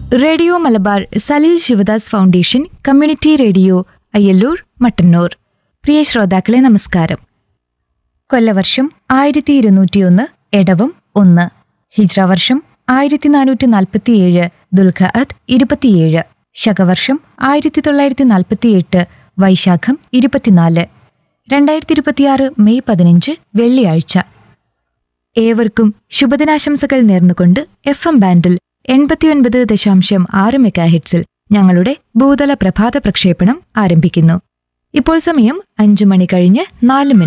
radio Malabar Salil Sivadas foundation community radio Ayyallur Mattannur പ്രിയ ശ്രോതാക്കളെ നമസ്കാരം കൊല്ലവർഷം ആയിരത്തി ഇരുന്നൂറ്റിയൊന്ന് എടവം ഒന്ന് ഹിജ്ര വർഷം ആയിരത്തി നാനൂറ്റി നാൽപ്പത്തിയേഴ് ദുൽഖഅത്ത് ഇരുപത്തിയേഴ് ശകവർഷം ആയിരത്തി തൊള്ളായിരത്തി നാൽപ്പത്തിയെട്ട് വൈശാഖം ഇരുപത്തിനാല് രണ്ടായിരത്തി ഇരുപത്തിയാറ് മെയ് പതിനഞ്ച് വെള്ളിയാഴ്ച ഏവർക്കും ശുഭദിനാശംസകൾ നേർന്നുകൊണ്ട് എഫ് എം ബാൻഡിൽ എൺപത്തിയൊൻപത് ദശാംശം ആറ് മെഗാഹിറ്റ്സിൽ ഞങ്ങളുടെ ഭൂതല പ്രഭാത പ്രക്ഷേപണം ആരംഭിക്കുന്നു ഇപ്പോൾ സമയം അഞ്ചു മണി കഴിഞ്ഞ് നാല് മിനിറ്റ്